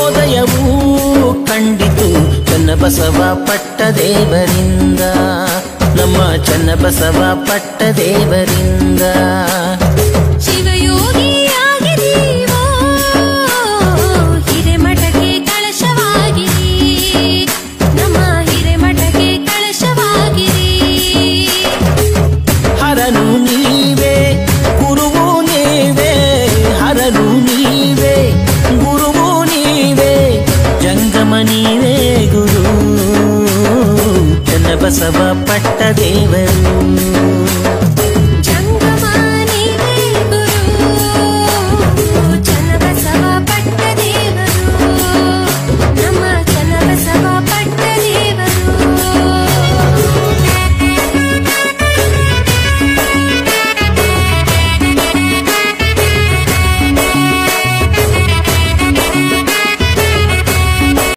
ಜ್ಞಾನೋದಯವೂ ಕಂಡಿತು ಚನ್ನಬಸವ ಪಟ್ಟ ದೇವರಿಂದ ನಮ್ಮ ಚನ್ನಬಸವ ಪಟ್ಟ ದೇವರಿಂದ ಶಿವಯೋಗಿಯಾಗಿದೀವೋ ಹಿರೇಮಠಕ್ಕೆ ಕಳಶವಾಗಿರಿ ನಮ್ಮ ಹಿರೇಮಠಕ್ಕೆ ಕಳಶವಾಗಿರಿ ಹರನು ನೀವೇ ಗುರುವು ನೀವೇ ಹರನು ನೀವೇ ಗುರುವು ನೀವೇ ಜಂಗಮ ನೀವೇ ಗುರು ಚನ್ನಬಸವ ಪಟ್ಟ ದೇವರಿಂದ